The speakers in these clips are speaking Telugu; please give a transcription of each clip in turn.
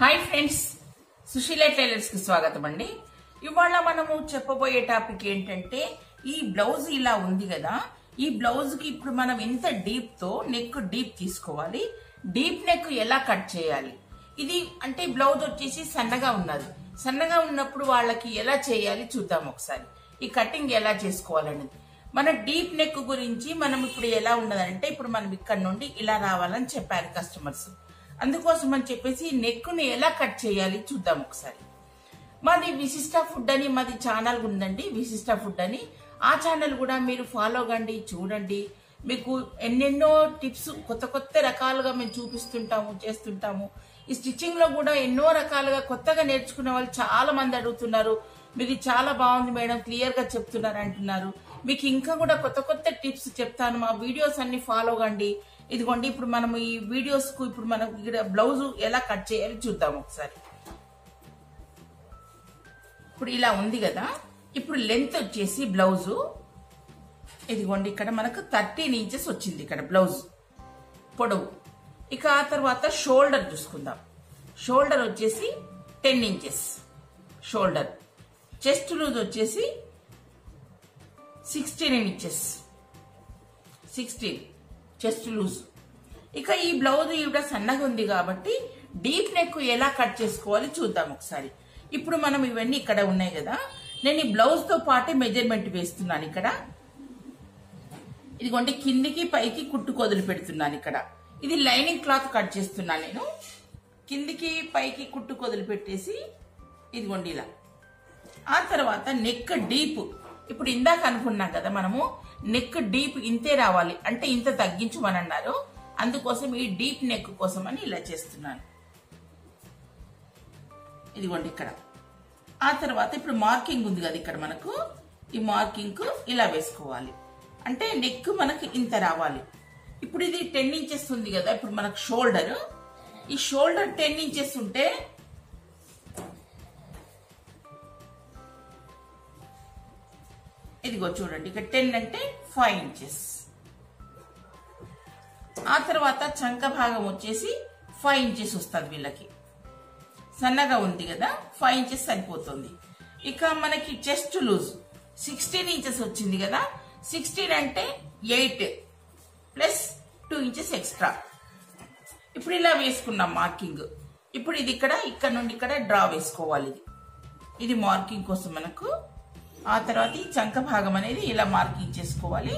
హాయ్ ఫ్రెండ్స్ సుశీల టైలర్స్ కి స్వాగతం అండి ఇవాళ మనము చెప్పబోయే టాపిక్ ఏంటంటే ఈ బ్లౌజ్ ఇలా ఉంది కదా ఈ బ్లౌజ్ కి ఇప్పుడు మనం ఇంత డీప్ తో నెక్ డీప్ తీసుకోవాలి డీప్ నెక్ ఎలా కట్ చేయాలి ఇది అంటే బ్లౌజ్ వచ్చేసి సన్నగా ఉన్నది సన్నగా ఉన్నప్పుడు వాళ్ళకి ఎలా చేయాలి చూద్దాం ఒకసారి ఈ కటింగ్ ఎలా చేసుకోవాలనేది మన డీప్ నెక్ గురించి మనం ఇప్పుడు ఎలా ఉన్నదంటే ఇప్పుడు మనం ఇక్కడ నుండి ఇలా రావాలని చెప్పారు కస్టమర్స్ అందుకోసం అని చెప్పేసి నెక్ ని ఎలా కట్ చేయాలి చూద్దాం ఒకసారి మాది విశిష్ట ఫుడ్ అని మాది ఛానల్ ఉందండి విశిష్ట ఫుడ్ అని ఆ ఛానల్ కూడా మీరు ఫాలో కండి చూడండి మీకు ఎన్నెన్నో టిప్స్ కొత్త కొత్త రకాలుగా మేము చూపిస్తుంటాము చేస్తుంటాము ఈ స్టిచ్చింగ్ లో కూడా ఎన్నో రకాలుగా కొత్తగా నేర్చుకున్న వాళ్ళు చాలా మంది అడుగుతున్నారు మీకు చాలా బాగుంది మేడం క్లియర్ గా చెప్తున్నారు అంటున్నారు మీకు ఇంకా కూడా కొత్త కొత్త టిప్స్ చెప్తాను మా వీడియోస్ అన్ని ఫాలో కండి ఇదిగోండి ఇప్పుడు మనం ఈ వీడియోస్ కు ఇప్పుడు మనం ఇక్కడ బ్లౌజ్ ఎలా కట్ చేయాలి చూద్దాం ఒకసారి ఇప్పుడు ఇలా ఉంది కదా ఇప్పుడు లెంత్ వచ్చేసి బ్లౌజు ఇదిగోండి ఇక్కడ మనకు థర్టీన్ ఇంచెస్ వచ్చింది ఇక్కడ బ్లౌజ్ పొడవు ఇక ఆ తర్వాత షోల్డర్ చూసుకుందాం షోల్డర్ వచ్చేసి ten inches shoulder chest loose వచ్చేసి sixteen inches sixteen chest loose ఇక ఈ బ్లౌజ్ ఈవిడ సన్నగా ఉంది కాబట్టి డీప్ నెక్ ఎలా కట్ చేసుకోవాలి చూద్దాం ఒకసారి ఇప్పుడు మనం ఇవన్నీ ఇక్కడ ఉన్నాయి కదా నేను ఈ బ్లౌజ్ తో పాటే మెజర్మెంట్ వేస్తున్నాను ఇక్కడ ఇదిగోండి కిందికి పైకి కుట్టు కొదులు పెడుతున్నాను ఇక్కడ ఇది లైనింగ్ క్లాత్ కట్ చేస్తున్నాను నేను కిందికి పైకి కుట్టు కొదులు పెట్టేసి ఇదిగోండి ఇలా ఆ తర్వాత నెక్ డీప్ ఇప్పుడు ఇందాక అనుకున్నాం కదా మనము నెక్ డీప్ ఇంతే రావాలి అంటే ఇంత తగ్గించమని అన్నారు అందుకోసం ఈ డీప్ నెక్ కోసం అని ఇలా చేస్తున్నాను ఇదిగోండి ఇక్కడ ఆ తర్వాత ఇప్పుడు మార్కింగ్ ఉంది కదా ఇక్కడ మనకు ఈ మార్కింగ్ ఇలా వేసుకోవాలి అంటే నెక్ మనకు ఇంత రావాలి ఇప్పుడు ఇది టెన్ ఇంచెస్ ఉంది కదా ఇప్పుడు మనకు షోల్డర్ ఈ షోల్డర్ టెన్ ఇంచెస్ ఉంటే ఇదిగో చూడండి ఇక్కడ టెన్ అంటే ఫైవ్ ఇంచెస్ ఆ తర్వాత చంక భాగం వచ్చేసి ఫైవ్ ఇంచెస్ వస్తుంది వీళ్ళకి సన్నగా ఉంది కదా ఫైవ్ ఇంచెస్ సరిపోతుంది ఇక మనకి చెస్ట్ లూజ్ సిక్స్టీన్ ఇంచెస్ వచ్చింది కదా సిక్స్టీన్ అంటే eight plus two inches extra ఇప్పుడు ఇలా వేసుకున్నాం మార్కింగ్ ఇప్పుడు ఇది ఇక్కడ ఇక్కడ నుండి ఇక్కడ డ్రా వేసుకోవాలి ఇది ఇది మార్కింగ్ కోసం మనకు ఆ తర్వాత ఈ చంక భాగం అనేది ఇలా మార్కింగ్ చేసుకోవాలి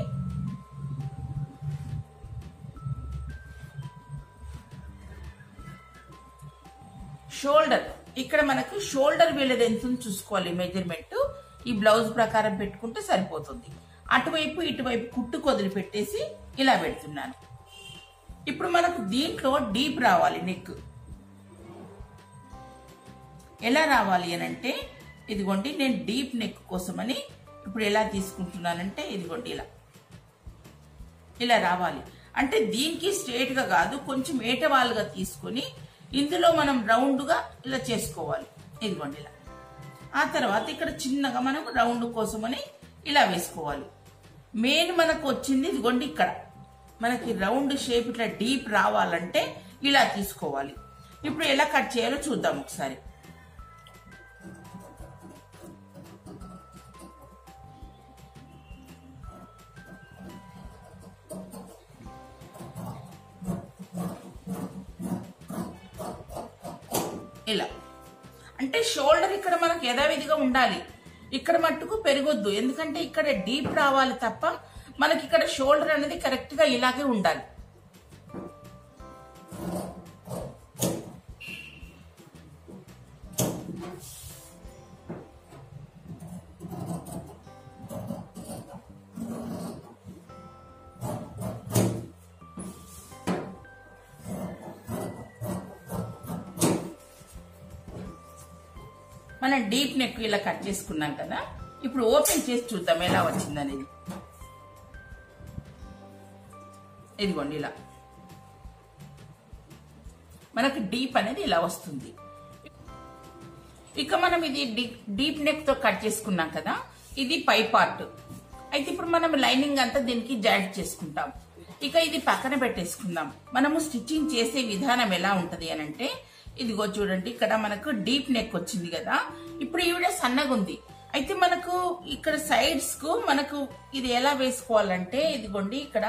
షోల్డర్ ఇక్కడ మనకు షోల్డర్ వీళ్ళది ఎంత ఉందో చూసుకోవాలి మెజర్మెంట్ ఈ బ్లౌజ్ ప్రకారం పెట్టుకుంటే సరిపోతుంది అటువైపు ఇటువైపు కుట్టు కొదిలి పెట్టేసి ఇలా పెడుతున్నాను ఇప్పుడు మనకు దీంట్లో డీప్ రావాలి నెక్ ఎలా రావాలి అని అంటే ఇదిగోండి నేను డీప్ నెక్ కోసమని ఇప్పుడు ఎలా తీసుకుంటున్నానంటే ఇదిగోండి ఇలా ఇలా రావాలి అంటే దీనికి స్ట్రేట్ గా కాదు కొంచెం ఏటవాలుగా తీసుకొని ఇందులో మనం రౌండ్ గా ఇలా చేసుకోవాలి ఇదిగోండి ఇలా ఆ తర్వాత ఇక్కడ చిన్నగా మనం రౌండ్ కోసమని ఇలా వేసుకోవాలి మెయిన్ మనకు వచ్చింది ఇదిగోండి ఇక్కడ మనకి రౌండ్ షేప్ ఇట్లా డీప్ రావాలంటే ఇలా తీసుకోవాలి ఇప్పుడు ఎలా కట్ చేయాలో చూద్దాం ఒకసారి ఇలా అంటే షోల్డర్ ఇక్కడ మనకు యథావిధిగా ఉండాలి ఇక్కడ మట్టుకు పెరగొద్దు ఎందుకంటే ఇక్కడ డీప్ రావాలి తప్ప మనకి ఇక్కడ షోల్డర్ అనేది కరెక్ట్ గా ఇలాగే ఉండాలి మనం డీప్ నెక్ ఇలా కట్ చేసుకున్నాం కదా ఇప్పుడు ఓపెన్ చేసి చూద్దాం ఎలా వచ్చింది అనేది ఇదిగోండి ఇలా మనకు డీప్ అనేది ఇలా వస్తుంది ఇక మనం ఇది డీప్ నెక్ తో కట్ చేసుకున్నాం కదా ఇది పై పార్ట్ అయితే ఇప్పుడు మనం లైనింగ్ అంతా దీనికి జాయింట్ చేసుకుంటాం ఇక ఇది పక్కన పెట్టేసుకుందాం మనము స్టిచ్చింగ్ చేసే విధానం ఎలా ఉంటది అని అంటే ఇదిగో చూడండి ఇక్కడ మనకు డీప్ నెక్ వచ్చింది కదా ఇప్పుడు ఈవిడ సన్నగా ఉంది అయితే మనకు ఇక్కడ సైడ్స్ కు మనకు ఇది ఎలా వేసుకోవాలంటే ఇదిగోండి ఇక్కడ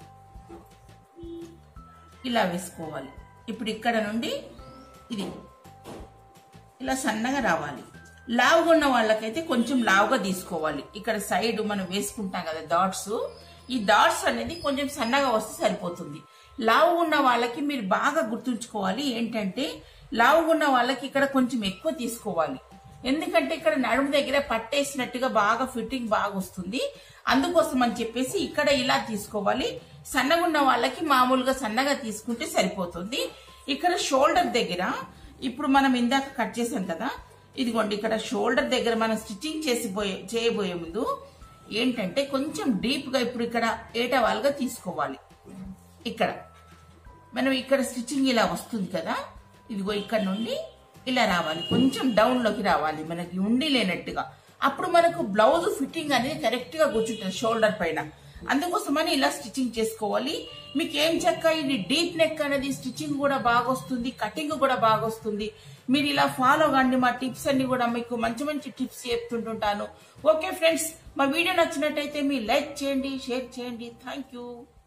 ఇలా వేసుకోవాలి ఇప్పుడు ఇక్కడ నుండి ఇది ఇలా సన్నగా రావాలి లావుగా ఉన్న వాళ్ళకైతే కొంచెం లావుగా తీసుకోవాలి ఇక్కడ సైడ్ మనం వేసుకుంటాం కదా డాట్స్ ఈ డాట్స్ అనేది కొంచెం సన్నగా వస్తే సరిపోతుంది లావు ఉన్న వాళ్ళకి మీరు బాగా గుర్తుంచుకోవాలి ఏంటంటే లావు ఉన్న వాళ్ళకి ఇక్కడ కొంచెం ఎక్కువ తీసుకోవాలి ఎందుకంటే ఇక్కడ నడుము దగ్గర పట్టేసినట్టుగా బాగా ఫిట్టింగ్ బాగా వస్తుంది అందుకోసం అని చెప్పేసి ఇక్కడ ఇలా తీసుకోవాలి సన్నగా ఉన్న వాళ్ళకి మామూలుగా సన్నగా తీసుకుంటే సరిపోతుంది ఇక్కడ షోల్డర్ దగ్గర ఇప్పుడు మనం ఇందాక కట్ చేసాం కదా ఇదిగోండి ఇక్కడ షోల్డర్ దగ్గర మనం స్టిచ్చింగ్ చేసిపోయే చేయబోయే ముందు ఏంటంటే కొంచెం డీప్ గా ఇప్పుడు ఇక్కడ ఏటవాలుగా తీసుకోవాలి ఇక్కడ మనం ఇక్కడ స్టిచ్చింగ్ ఇలా వస్తుంది కదా ఇదిగో ఇక్కడ నుండి ఇలా రావాలి కొంచెం డౌన్ లోకి రావాలి మనకి ఉండి లేనట్టుగా అప్పుడు మనకు బ్లౌజ్ ఫిట్టింగ్ అనేది కరెక్ట్ గా కూర్చుంటుంది షోల్డర్ పైన అందుకోసమని ఇలా స్టిచ్చింగ్ చేసుకోవాలి మీకు ఏం చెక్క ఇది డీప్ నెక్ అనేది స్టిచ్చింగ్ కూడా బాగా వస్తుంది కటింగ్ కూడా బాగా వస్తుంది మీరు ఇలా ఫాలో కండి మా టిప్స్ అన్ని కూడా మీకు మంచి మంచి టిప్స్ చెప్తుంటుంటాను ఓకే ఫ్రెండ్స్ మా వీడియో నచ్చినట్టయితే మీరు లైక్ చేయండి షేర్ చేయండి థ్యాంక్ యూ